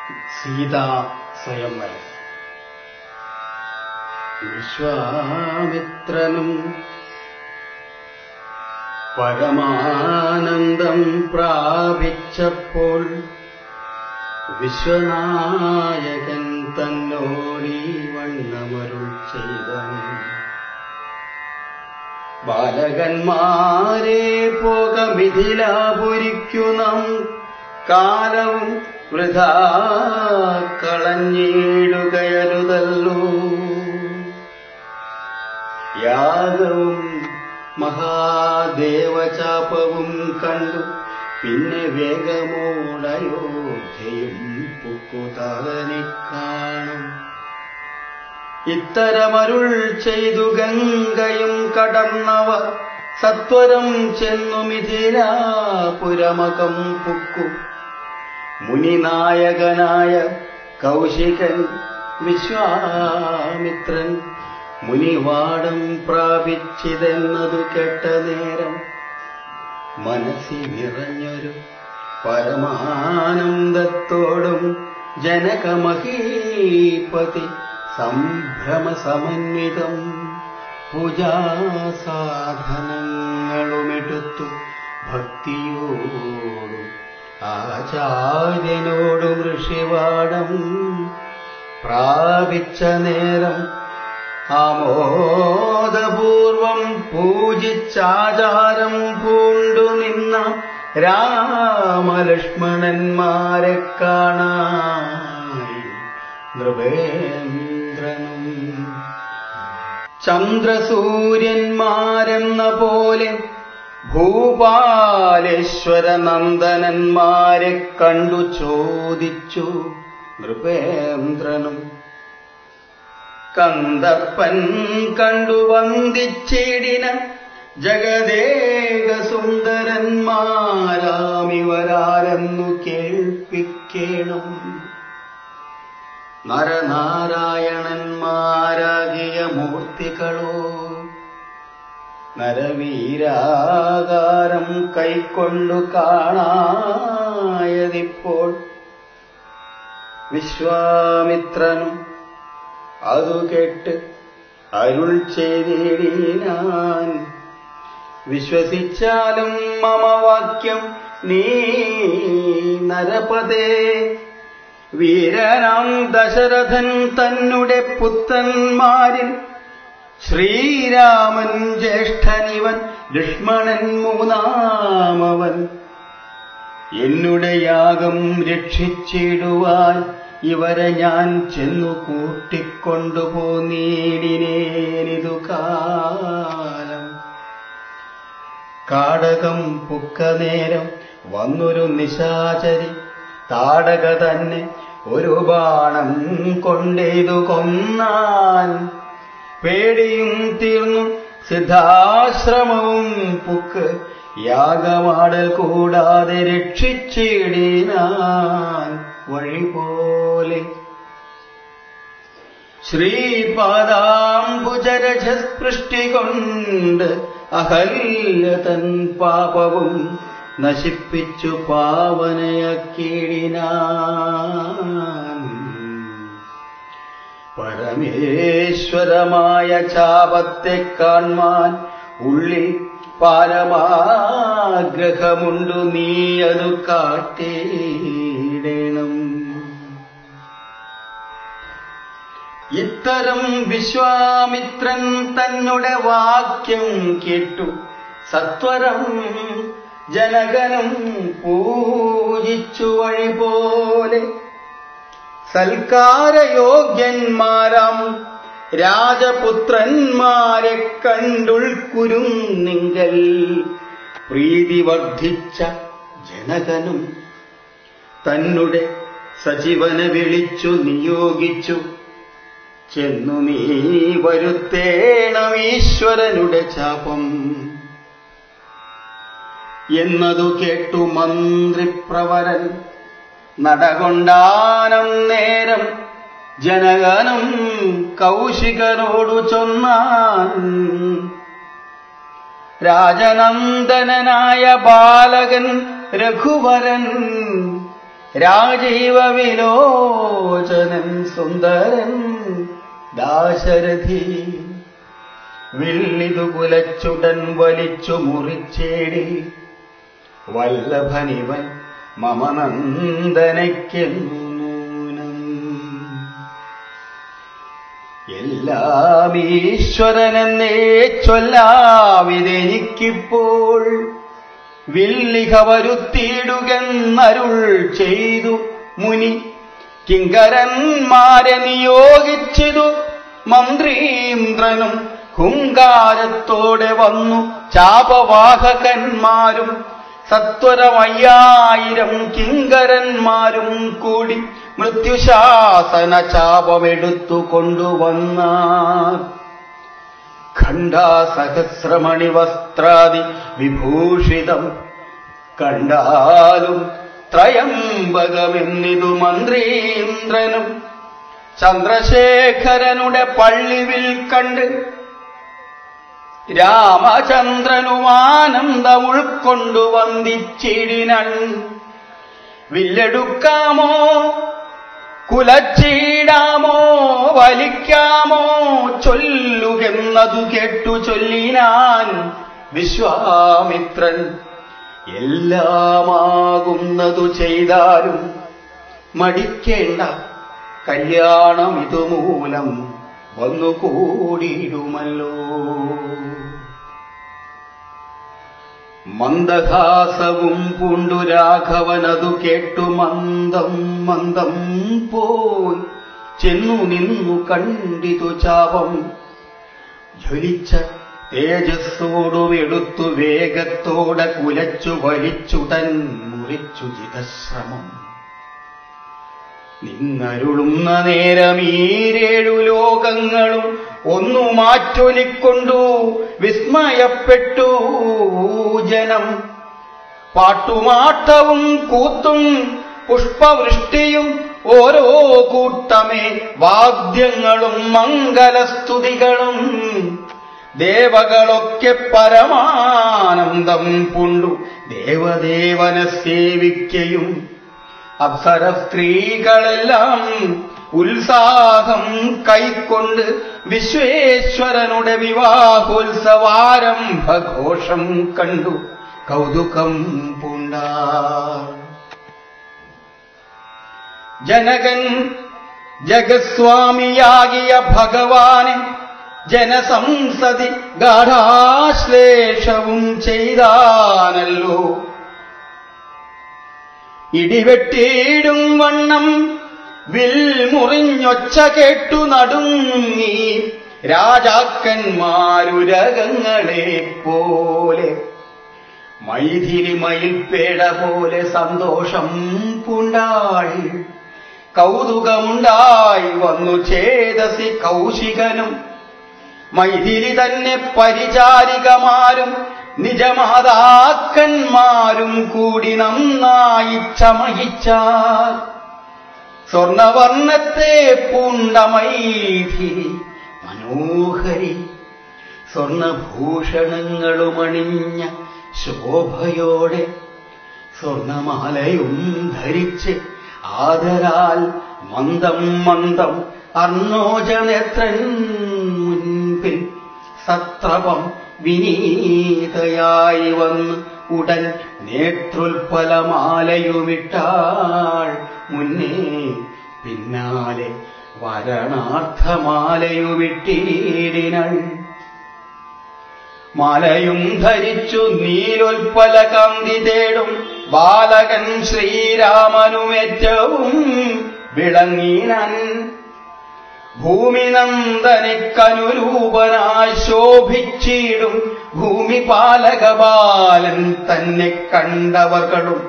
സീതാ സ്വയംവരം വിശ്വാമിത്രനും പരമാനന്ദം പ്രാപിച്ചപ്പോൾ വിശ്വനായകൻ തന്നോടീ വണ്ണമരുൾ ചെയ്തൻ ബാലകന്മാരെ പോക മിഥിലാപുരിക്കു നാം കാലവും വൃഥാ കളഞ്ഞിടുകയരുതല്ലോ യാഗവും മഹാദേവചാപവും കണ്ടു പിന്നെ വേഗമോടയോധ്യയും പുക്കുതാതനെ കാണും ഇത്തരമരുൾ ചെയ്തു ഗംഗയും കടന്നവർ സത്വരം ചെന്നു മിഥിലാപുരമകം പുക്കു മുനിനായകനായ കൗശികൻ വിശ്വാമിത്രൻ മുനിവാടം പ്രാപിച്ചിതെന്നതു കേട്ട നേരം മനസ്സിൽ നിറഞ്ഞൊരു പരമാനന്ദത്തോടും ജനകമഹീപതി സംഭ്രമസമന്വിതം പൂജാസാധനങ്ങളുമെടുത്തു ഭക്തിയോടും ആചാര്യനോടും ഋഷിവാടം പ്രാപിച്ച നേരം ആമോദപൂർവം പൂജിച്ചാചാരം പൂണ്ടു നിന്ന രാമലക്ഷ്മണന്മാരെ കാണായി നൃപേന്ദ്രനും ചന്ദ്രസൂര്യന്മാരെന്ന പോലെ ഭൂപാലേശ്വര നന്ദനന്മാരെ കണ്ടു ചോദിച്ചു നൃപേന്ദ്രനും കന്ദപ്പൻ കണ്ടു വന്ദിച്ചിടിന ജഗദേക സുന്ദരന്മാരാമിവരാരെന്നു കേൾപ്പിക്കേണം നരനാരായണന്മാരാകിയ മൂർത്തികളോ നരവീരാകാരം കൈക്കൊണ്ടു കാണായതിപ്പോൾ വിശ്വാമിത്രനും അതു കേട്ട് അരുൾ ചെയ്തിടിനാൻ വിശ്വസിച്ചാലും മമ വാക്യം നീ നരപതേ വീരനാം ദശരഥൻ തന്നെ പുത്രന്മാരിൽ ശ്രീരാമൻ ജ്യേഷ്ഠനിവൻ ലക്ഷ്മണൻ മൂന്നാമവൻ എന്നുടെ യാഗം രക്ഷിച്ചിടുവാൻ ഇവരെ ഞാൻ ചെന്നു കൂട്ടിക്കൊണ്ടുപോന്നീടിനേനിതു കാലം കാടകം പുക്ക നേരം വന്നൊരു നിശാചരി താടക തന്നെ ഒരു ബാണം കൊണ്ടെയ്തു കൊന്നാൻ പേടിയും തീർന്നു സിദ്ധാശ്രമവും പുക്ക് യാഗമാടൽ കൂടാതെ രക്ഷിച്ചിടിനാൻ വഴി പോലെ ശ്രീപാദാംബുജരജസ്പൃഷ്ടി കൊണ്ട് അഹല്യതൻ പാപവും നശിപ്പിച്ചു പാവനയാക്കിയിടിനാൻ പരമേശ്വരമായ ചാപത്തെ കാൺമാൻ ഉള്ളിൽ പാരമാഗ്രഹമുണ്ടു നീ അതു കാട്ടേടണം ഇത്തരം വിശ്വാമിത്രൻ തന്നെ വാക്യം കേട്ടു സത്വരം ജനകനും പൂജിച്ചു വഴി പോലെ സൽക്കാരയോഗ്യന്മാരാം രാജപുത്രന്മാരെ കണ്ടുൾക്കുരുന്നിങ്കൽ പ്രീതി വർദ്ധിച്ച ജനകനും തന്നെ സജീവനെ വിളിച്ചു നിയോഗിച്ചു ചെന്നു നീ വരുത്തേണം ഈശ്വരനുടെ ചാപം എന്നതു കേട്ടു മന്ത്രിപ്രവരൻ നടകൊണ്ടാനം നേരം ജനകനും കൗശികനോടു ചൊന്നാൻ രാജനന്ദനായ ബാലകൻ രഘുവരൻ രാജീവ വിലോചനൻ സുന്ദരൻ ദാശരഥി വില്ലിതു കുലച്ചുടൻ വലിച്ചു മുറിച്ചേടി വല്ലഭനിവൻ മമ നന്ദനയ്ക്കെന്നൂനം എല്ലാം ഈശ്വരനെന്നേ ചൊല്ലാവിതെനിക്കിപ്പോൾ വില്ലിക വരുത്തിയിടുകെന്നരുൾ ചെയ്തു മുനി കിങ്കരന്മാരെ നിയോഗിച്ചിതു മന്ത്രീന്ദ്രനും ഹുങ്കാരത്തോടെ വന്നു ചാപവാഹകന്മാരും സത്വരമയ്യായിരം കിങ്കരന്മാരും കൂടി മൃത്യുശാസന ചാപമെടുത്തു കൊണ്ടുവന്ന ഖണ്ഡാസഹസ്രമണി വസ്ത്രാദി വിഭൂഷിതം കണ്ടാലും ത്രയംബകമെന്നിതു മന്ത്രീന്ദ്രനും ചന്ദ്രശേഖരനുടെ പള്ളിവിൽ കണ്ട് രാമചന്ദ്രനുമാനന്ദം ഉൾക്കൊണ്ടു വന്ദിച്ചിടിനൺ വില്ലെടുക്കാമോ കുലച്ചീടാമോ വലിക്കാമോ ചൊല്ലുകെന്നതു കേട്ടു ചൊല്ലിനാൻ വിശ്വാമിത്രൻ എല്ലാമാകുന്നതു ചെയ്താലും മടിക്കേണ്ട കല്യാണം ഇതുമൂലം വന്നു കൂടിയിടുമല്ലോ മന്ദഹാസവും പൂണ്ടു രാഘവനതു കേട്ടു മന്ദം മന്ദം പോയി ചെന്നു നിന്നു കണ്ടിതു ചാപം ജ്വലിച്ച തേജസ്സോടും എടുത്തു വേഗത്തോടെ കുലച്ചു വലിച്ചുടൻ മുറിച്ചു ജിതശ്രമം നിന്നരുളുന്ന നേരം ഈരേഴു ലോകങ്ങളും ഒന്നു മാറ്റൊലിക്കൊണ്ടു വിസ്മയപ്പെട്ടു ജനം പാട്ടുമാട്ടവും കൂത്തും പുഷ്പവൃഷ്ടിയും ഓരോ കൂട്ടമേ വാദ്യങ്ങളും മംഗലസ്തുതികളും ദേവകളൊക്കെ പരമാനന്ദം പുണ്ടു ദേവദേവനെ സേവിക്കയും അപ്സര സ്ത്രീകളെല്ലാം ഉത്സാഹം കൈക്കൊണ്ട് വിശ്വേശ്വരനുടെ വിവാഹോത്സവാരംഭഘോഷം കണ്ടു കൗതുകം പൂണ്ട ജനകൻ ജഗസ്വാമിയാകിയ ഭഗവാനെ ജനസംസതി ഗാഠാശ്ലേഷവും ചെയ്താനല്ലോ ഇടിവെട്ടിയിടും വണ്ണം വിൽ മുറിഞ്ഞൊച്ച കേട്ടു നടുങ്ങി രാജാക്കന്മാരുരകങ്ങളെ പോലെ മൈഥിലി മയിൽപ്പേട പോലെ സന്തോഷം പൂണ്ടാൾ കൗതുകമുണ്ടായി വന്നു ചേതസി കൗശികനും മൈഥിലി തന്നെ പരിചാരികമാരും നിജമാതാക്കന്മാരും കൂടി നന്നായി ചമയിച്ചാൽ സ്വർണവർണ്ണത്തെ പൂണ്ടമൈഥിലി മനോഹരി സ്വർണഭൂഷണങ്ങളുമണിഞ്ഞ ശോഭയോടെ സ്വർണമാലയും ധരിച്ച് ആദരാൽ മന്ദം മന്ദം അർണോജനേത്രൻ മുൻപിൽ സത്രപം വിനീതയായി വന്ന് ഉടൻ നേത്രുൽഫലമാലയുമിട്ടാൾ മുന്നേ പിന്നാലെ വരണാർത്ഥമാലയുമിട്ടീടിനൾ മാലയും ധരിച്ചു നീലൊൽപ്പല കാന്തി തേടും ബാലകൻ ശ്രീരാമനുമേറ്റവും വിളങ്ങിനൻ ഭൂമിനന്ദനിക്കനുരൂപനായി ശോഭിച്ചിടും ഭൂമിപാലകബാലൻ തന്നെ കണ്ടവർകളും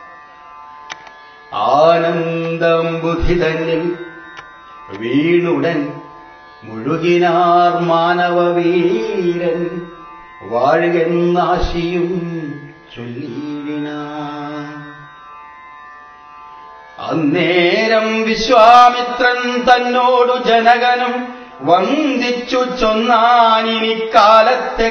ആനന്ദം ബുദ്ധി തന്നിൽ വീണുടൻ മുഴുകിനാർ മാനവവീരൻ വാഴുകെന്നാശിയും ചൊല്ലിനാർ അന്നേരം വിശ്വാമിത്രൻ തന്നോടു ജനകനും വന്ദിച്ചു ചൊന്നാനിനി കാലത്തെ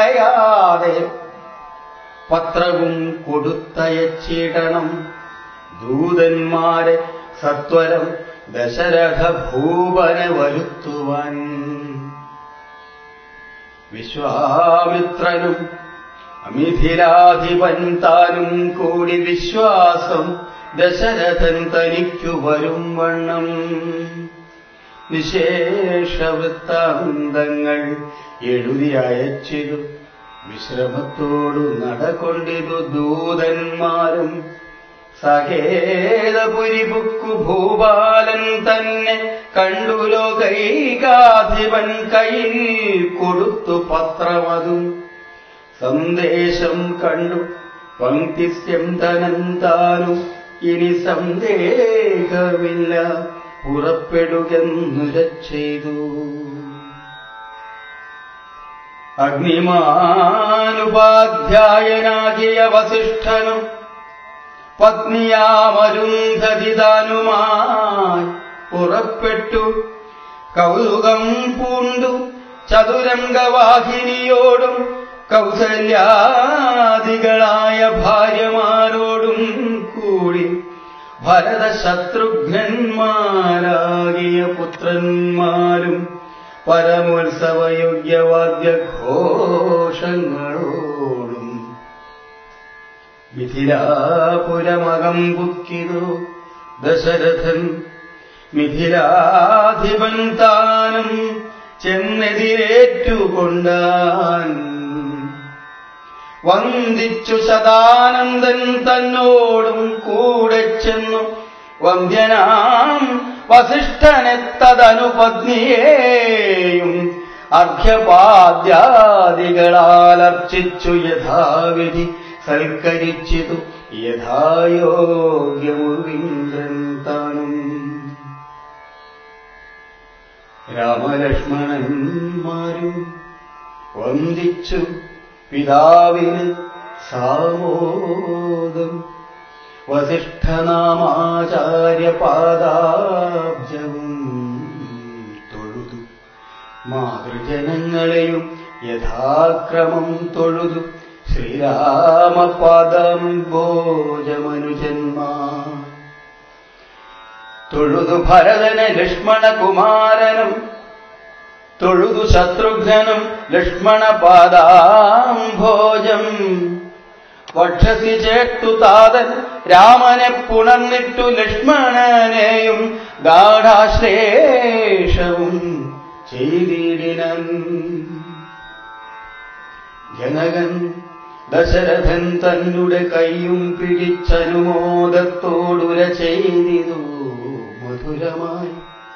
കളയാതെ പത്രവും കൊടുത്തയച്ചിടണം ദൂതന്മാരെ സത്വരം ദശരഥ ഭൂപനെ വരുത്തുവാൻ വിശ്വാമിത്രനും അമിഥിലാധിപൻ താനും കൂടി വിശ്വാസം ദശരഥൻ തനിക്കു വരും വണ്ണം വിശേഷവൃത്താന്തങ്ങൾ എഴുതി അയച്ചിതു വിശ്രമത്തോടു നടകൊണ്ടിതു ദൂതന്മാരും സഹേതപുരിപുക്കു ഭൂപാലൻ തന്നെ കണ്ടു ലോകൈകാധിപൻ കയ്യിൽ കൊടുത്തു പത്രമതും സന്ദേശം കണ്ടു പങ്ക്തിസ്യന്തനം താനും ഇനി സന്ദേഹമില്ല പുറപ്പെടുകെന്നുര ചെയ്തു അഗ്നിമാനുപാധ്യായനാകിയ വസിഷ്ഠനും പത്നിയാമരുന്ധതിദാനുമായി പുറപ്പെട്ടു കൗതുകം പൂണ്ടു ചതുരംഗവാഹിനിയോടും കൗസല്യാദികളായ ഭാര്യമാരോടും കൂടി ഭരത ശത്രുഘ്നന്മാരാകിയ പുത്രന്മാരും പരമോത്സവയോഗ്യവാദ്യഘോഷങ്ങളോടും മിഥിലാപുരമകം പുക്കിതു ദശരഥൻ മിഥിലാധിപൻ താനും ചെന്നെതിരേറ്റുകൊണ്ടാൻ വന്ദിച്ചു ശതാനന്ദൻ തന്നോടും കൂടെ ചെന്നു വന്ധ്യനാം വസിഷ്ഠനെത്തതനു പത്നിയേയും അർഘ്യപാദ്യാദികളാൽ അർച്ചിച്ചു യഥാവിധി സൽക്കരിച്ചിതു യഥായോഗ്യമുവീന്ദ്രൻ താനും രാമലക്ഷ്മണന്മാരും വന്ദിച്ചു പിതാവിന് സാമോദം വസിഷ്ഠനാമാചാര്യപാദാബ്ജവും തൊഴുതു മാതൃജനങ്ങളെയും യഥാക്രമം തൊഴുതു ശ്രീരാമപാദം ഭോജമനുജന്മാ തൊഴുതു ഭരതനെ ലക്ഷ്മണകുമാരനും തൊഴുതു ശത്രുഘ്നനും ലക്ഷ്മണപാദാംഭോജം വക്ഷസി ചേർത്തു താതൻ രാമനെ പുണർന്നിട്ടു ലക്ഷ്മണനെയും ഗാഠാശ്ലേഷവും ചെയ്തിടിനൻ ജനകൻ ദശരഥൻ തന്നുടെ കൈയും പിടിച്ചനുമോദത്തോടുര ചെയ്തിതു മധുരമായി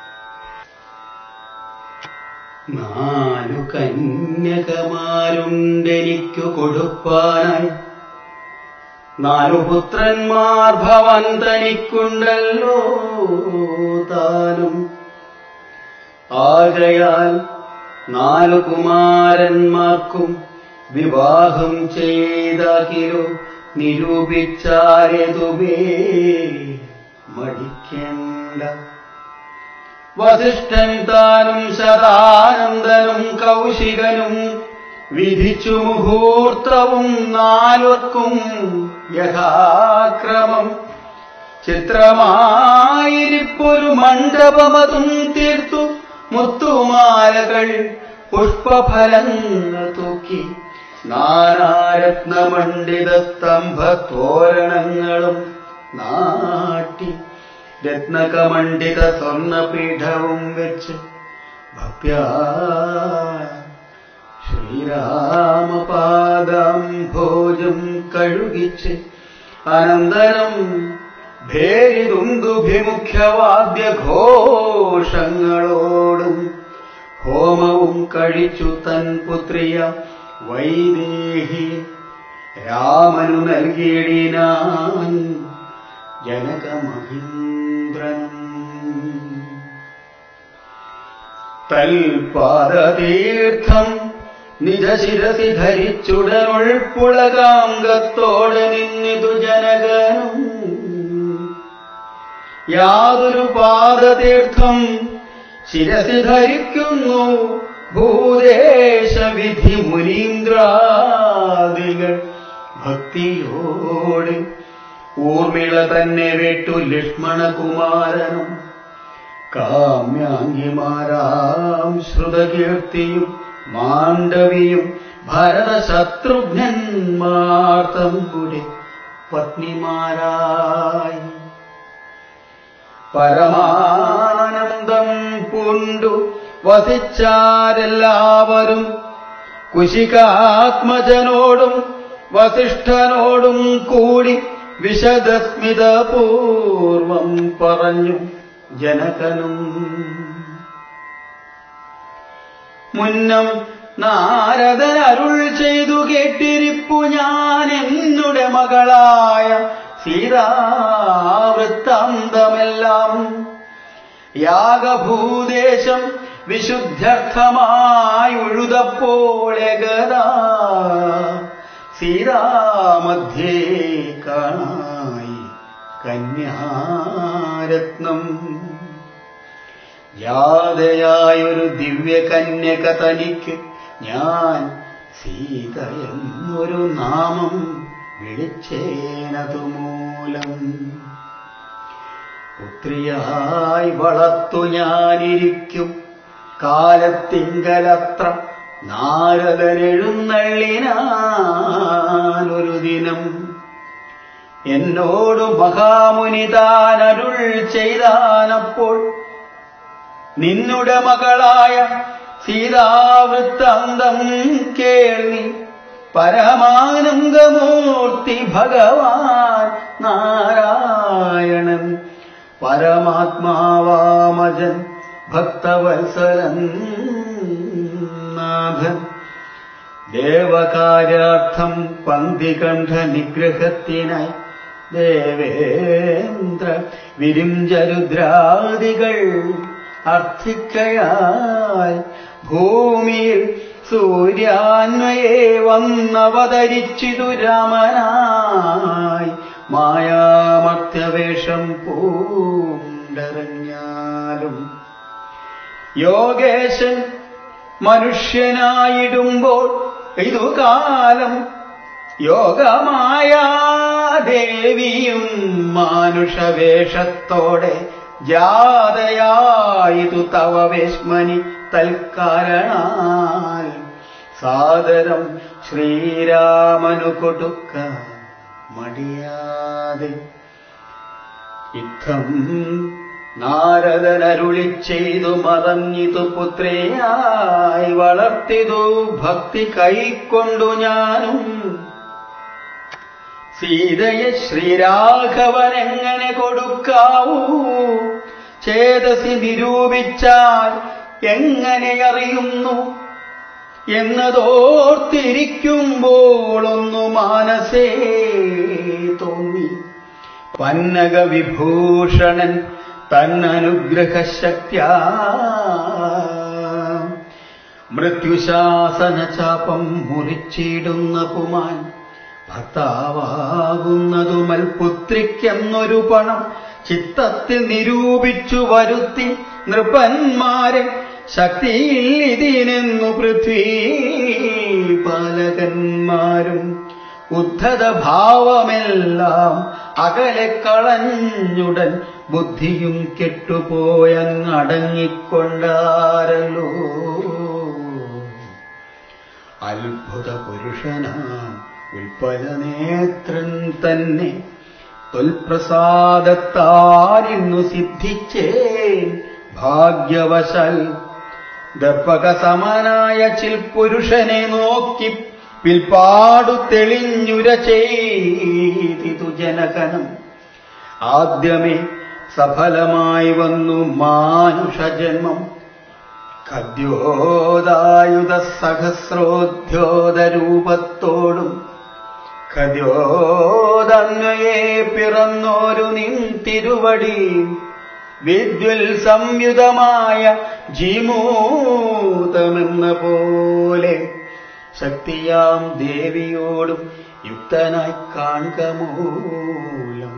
നാലു കന്യകമാരുണ്ടെനിക്കു കൊടുപ്പാനായി നാലു പുത്രന്മാർ ഭവൻ തനിക്കുണ്ടല്ലോ താനും ആകയാൽ നാലു കുമാരന്മാർക്കും വിവാഹം ചെയ്താകിലോ നിരൂപിച്ചാരതുമേ മടിക്കേണ്ട വസിഷ്ഠൻ താനും ശതാനന്ദനും കൗശികനും വിധിച്ചു മുഹൂർത്തവും നാലുവർക്കും യഥാക്രമം ചിത്രമായിരിപ്പൊരു മണ്ഡപമതും തീർത്തു മുത്തുമാലകൾ പുഷ്പഫലങ്ങൾ തൂക്കി നാനാരത്നമണ്ഡിത സ്തംഭത്തോരണങ്ങളും നാട്ടി രത്നകമണ്ഡിത സ്വർണപീഠവും വെച്ച് ഭക്യാ ശ്രീരാമപാദം ഭോജം കഴുകിച്ച് അനന്തരം ഭേരിതുന്തുഭിമുഖ്യവാദ്യഘോഷങ്ങളോടും ഹോമവും കഴിച്ചു തൻ പുത്രിയ വൈദേഹി രാമനു നൽകിയിടിനാൻ ജനകമഹീന്ദ്രനും തൽപാദതീർത്ഥം നിജശിരസി ധരിച്ചുടനുൾപ്പുളകാംഗത്തോടെ നിന്നിതു ജനകനും യാതൊരു പാദതീർത്ഥം ശിരസി ധരിക്കുന്നു ഭൂദേശവിധി മുനീന്ദ്രാദികൾ ഭക്തിയോടെ ഊർമിള തന്നെ വിട്ടു ലക്ഷ്മണകുമാരനും കാമ്യാംഗിമാരാം ശ്രുതകീർത്തിയും മാണ്ഡവിയും ഭരതശത്രുഘ്നന്മാർ തമ്പുടെ പത്നിമാരായി പരമാനന്ദം പൂണ്ടു വസിച്ചാരെല്ലാവരും കുശികാത്മജനോടും വസിഷ്ഠനോടും കൂടി വിശദസ്മിതപൂർവം പറഞ്ഞു ജനകനും മുന്നം നാരദൻ അരുൾ ചെയ്തു കേട്ടിരിപ്പു ഞാൻ എന്നുടെ മകളായ സീതാവൃത്താന്തമെല്ലാം യാഗഭൂദേശം വിശുദ്ധ്യർത്ഥമായി ഉഴുതപ്പോൾ ഏകദാ സീതാമധ്യേ കാണായി കന്യാരത്നം യാതയായൊരു ദിവ്യകന്യക തനിക്ക് ഞാൻ സീത എന്നൊരു നാമം വിളിച്ചേനതു മൂലം പുത്രിയായി വളർത്തു ഞാനിരിക്കും കാലത്തിങ്കലത്ര നാരദനെഴുന്നള്ളിനാനൊരു ദിനം എന്നോടു മഹാമുനി താൻ അരുൾ ചെയ്താനപ്പോൾ നിന്നുടെ മകളായ സീതാവൃത്താന്തം കേൾവി പരമാനന്ദമൂർത്തി ഭഗവാൻ നാരായണൻ പരമാത്മാവാമജൻ ഭക്തവത്സലൻ നാഥൻ ദേവകാര്യാർത്ഥം പന്തികണ്ഠ നിഗ്രഹത്തിനായി ദേവേന്ദ്ര വിരിഞ്ചരുദ്രാദികൾ അർത്ഥിക്കയാൽ ഭൂമിയിൽ സൂര്യാന്വയെ വന്നവതരിച്ചിതു രാമനായി മായാമർത്യവേഷം പൂണ്ടറിഞ്ഞാലും യോഗേശൻ മനുഷ്യനായിടുമ്പോൾ ഇതു കാലം യോഗമായ ദേവിയും മാനുഷവേഷത്തോടെ ജാതയായിതു തവ വേശ്മനി തൽക്കാരണാൽ സാദരം ശ്രീരാമനു കൊടുക്ക മടിയാതെ ഇത്തം നാരദനരുളി ചെയ്തു മറഞ്ഞിതു പുത്രിയായി വളർത്തിതു ഭക്തി കൈക്കൊണ്ടു ഞാനും സീതയെ ശ്രീരാഘവനെങ്ങനെ കൊടുക്കാവൂ ചേതസി നിരൂപിച്ചാൽ എങ്ങനെ അറിയുന്നു എന്നതോർത്തിരിക്കുമ്പോളൊന്നു മാനസേ തോന്നി പന്നക വിഭൂഷണൻ തന്നനുഗ്രഹശക്യ മൃത്യുശാസന ചാപം മുറിച്ചിടുന്ന പുമാൻ ഭർത്താവാകുന്നതു മൽപുത്രിക്കെന്നൊരു പണം ചിത്തത്തിൽ നിരൂപിച്ചു വരുത്തി നൃപന്മാരെ ശക്തിയിൽ ഇതിനെന്നു പൃഥ്വീ പാലകന്മാരും ഉദ്ധത ഭാവമെല്ലാം അകലെ കളഞ്ഞുടൻ ബുദ്ധിയും കെട്ടുപോയങ്ങടങ്ങിക്കൊണ്ടാരല്ലോ അത്ഭുത പുരുഷനാം ഉൽപ്പലനേത്രൻ തന്നെ തൊൽപ്രസാദത്താരിന്നു സിദ്ധിച്ചേ ഭാഗ്യവശാൽ ദർപ്പകസമനായ ചിൽ പുരുഷനെ നോക്കി പിൽപ്പാടു തെളിഞ്ഞുര ചെയ്തിതു ജനകനം ആദ്യമേ സഫലമായി വന്നു മാനുഷജന്മം ഖദ്യോദായുധ സഹസ്രോദ്യോതരൂപത്തോടും ഖദ്യോദന്വയെ പിറന്നോരു നിൻ തിരുവടി വിദ്യുൽ സംയുതമായ ജീമൂതമെന്ന പോലെ ശക്തിയാം ദേവിയോടും യുക്തനായി കാണുക മൂലം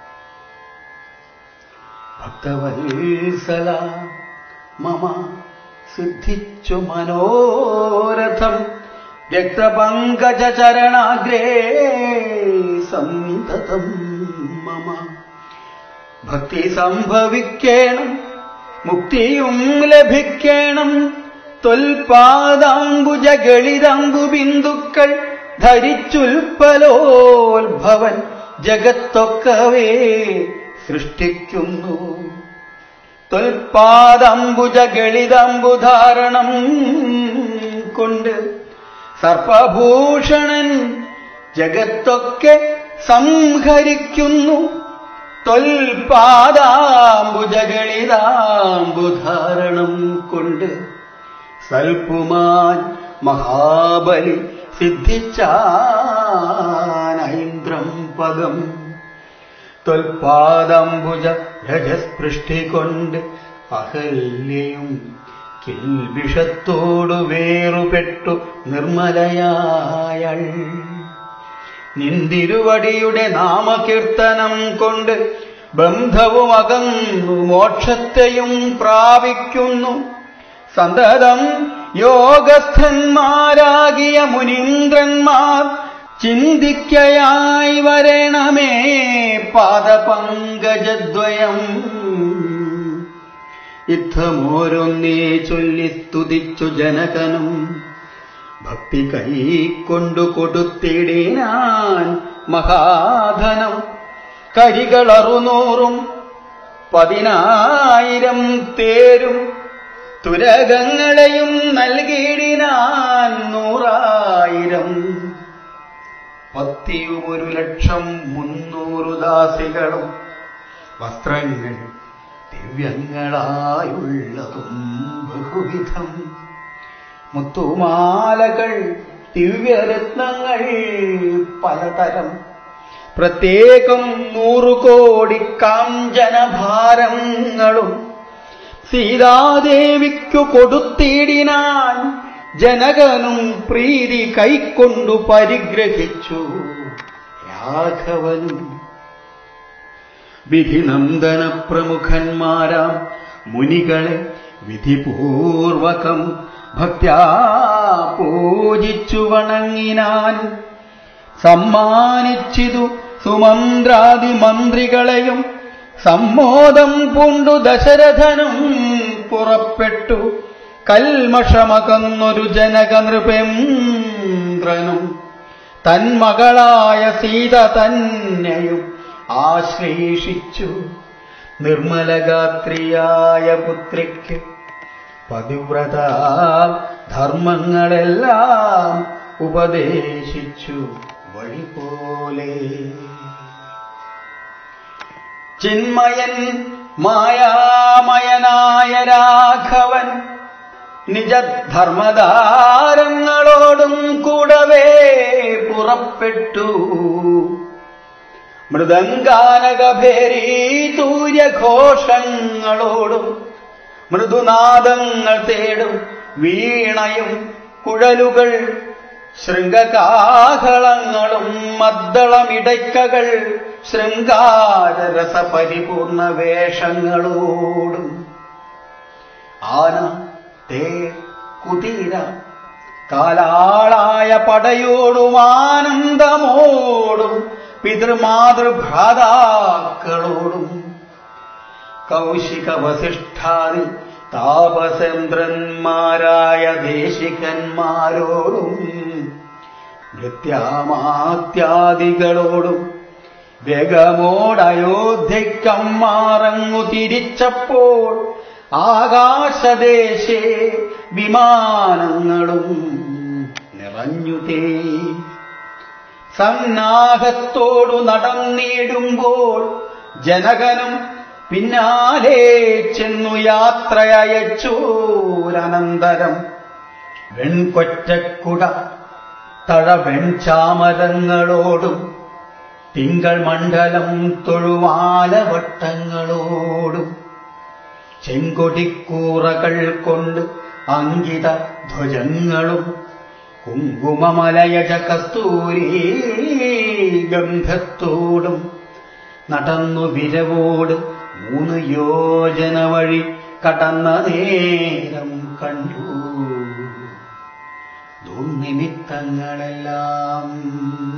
ഭക്തവത്സല മമ സിദ്ധിച്ചു മനോരഥം രക്തപങ്കജ ചരണാഗ്രേ സന്തതം മമ ഭക്തി സംഭവിക്കണം മുക്തിയും ലഭിക്കണം തൊൽപാദാംബുജഗളിതാംബു ബിന്ദുക്കൾ ധരിച്ചുൽപ്പലോത്ഭവൻ ജഗത്തൊക്കവേ സൃഷ്ടിക്കുന്നു തൊൽപാദംബുജഗളിതാംബുധാരണം കൊണ്ട് സർപ്പഭൂഷണൻ ജഗത്തൊക്കെ സംഹരിക്കുന്നു തൊൽപാദാംബുജഗളിതാംബുധാരണം കൊണ്ട് സൽപുമാൻ മഹാബലി സിദ്ധിച്ചാനൈന്ദ്രം പദം തൊൽപാദംബുജ രജസ്പൃഷ്ടി കൊണ്ട് അഹല്യയും കിൽബിഷത്തോടു വേറുപെട്ടു നിർമ്മലയായൾ നിന്തിരുവടിയുടെ നാമകീർത്തനം കൊണ്ട് ബന്ധവും അകന്നു മോക്ഷത്തെയും പ്രാപിക്കുന്നു സന്തതം യോഗസ്ഥന്മാരാകിയ മുനീന്ദ്രന്മാർ ചിന്തിക്കയായി വരണമേ പാദപങ്കജദ്വയം യുദ്ധമോരൊന്നേ ചൊല്ലി സ്തുതിച്ചു ജനകനും ഭക്തി കൈക്കൊണ്ടു കൊടുത്തിടിനാൻ മഹാധനം കരികളറുനൂറും പതിനായിരം തേരും തുരകങ്ങളെയും നൽകിയിടിനാൻ നൂറായിരം പത്തിയും ഒരു ലക്ഷം മുന്നൂറു ദാസികളും വസ്ത്രങ്ങൾ ദിവ്യങ്ങളായുള്ളതും ബഹുവിധം മുത്തുമാലകൾ ദിവ്യരത്നങ്ങൾ പലതരം പ്രത്യേകം നൂറു കോടി കാഞ്ചനഭാരങ്ങളും സീതാദേവിക്കു കൊടുത്തിടിനാൻ ജനകനും പ്രീതി കൈക്കൊണ്ടു പരിഗ്രഹിച്ചു രാഘവനും വിധിനന്ദന പ്രമുഖന്മാരാം മുനികളെ വിധിപൂർവകം ഭക്ത്യാ പൂജിച്ചു വണങ്ങിനാൻ സമ്മാനിച്ചിതു സുമന്ത്രാദി മന്ത്രികളെയും സമ്മോദം പൂണ്ടു ദശരഥനും പുറപ്പെട്ടു കൽമഷമകന്നൊരു ജനകനൃപേന്ദ്രനും തന്മകളായ സീത തന്നെയും ആശ്ലേഷിച്ചു നിർമ്മലഗാത്രിയായ പുത്രിക്ക് പതിവ്രത ധർമ്മങ്ങളെല്ലാം ഉപദേശിച്ചു വഴി പോലെ ചിന്മയൻ മായാമയനായ രാഘവൻ നിജധർമ്മധാരങ്ങളോടും കൂടവേ പുറപ്പെട്ടു മൃദംഗാനകഭേരീ തൂര്യഘോഷങ്ങളോടും മൃദുനാദങ്ങൾ തേടും വീണയും കുഴലുകൾ ശൃംഗകാഹളങ്ങളും മദ്ദളമിടയ്ക്കകൾ ശൃംഗാരരസ പരിപൂർണ വേഷങ്ങളോടും ആന തേ കുതിര കാലാളായ പടയോടും ആനന്ദമോടും പിതൃമാതൃഭ്രാതാക്കളോടും കൗശിക വസിഷ്ഠാദി താപസേന്ദ്രന്മാരായ ദേശികന്മാരോടും നൃത്യാമാത്യാദികളോടും വേഗമോടയോധ്യക്കമ്മാറങ്ങു തിരിച്ചപ്പോൾ ആകാശദേശേ വിമാനങ്ങളും നിറഞ്ഞുതേ സന്നാഹത്തോടു നടന്നിടുമ്പോൾ ജനകനും പിന്നാലെ ചെന്നു യാത്രയച്ചൂരനന്തരം വെൺകൊറ്റക്കുട തഴവെൺചാമരങ്ങളോടും തിങ്കൾ മണ്ഡലം തൊഴുവാലവട്ടങ്ങളോടും ചെങ്കൊടിക്കൂറകൾ കൊണ്ട് അങ്കിത ധ്വജങ്ങളും കുങ്കുമമലയജ കസ്തൂരി ഗന്ധത്തോടും നടന്നു വിരവോട് മൂന്ന് യോജന വഴി കടന്ന നേരം കണ്ടു ദുർനിമിത്തങ്ങളെല്ലാം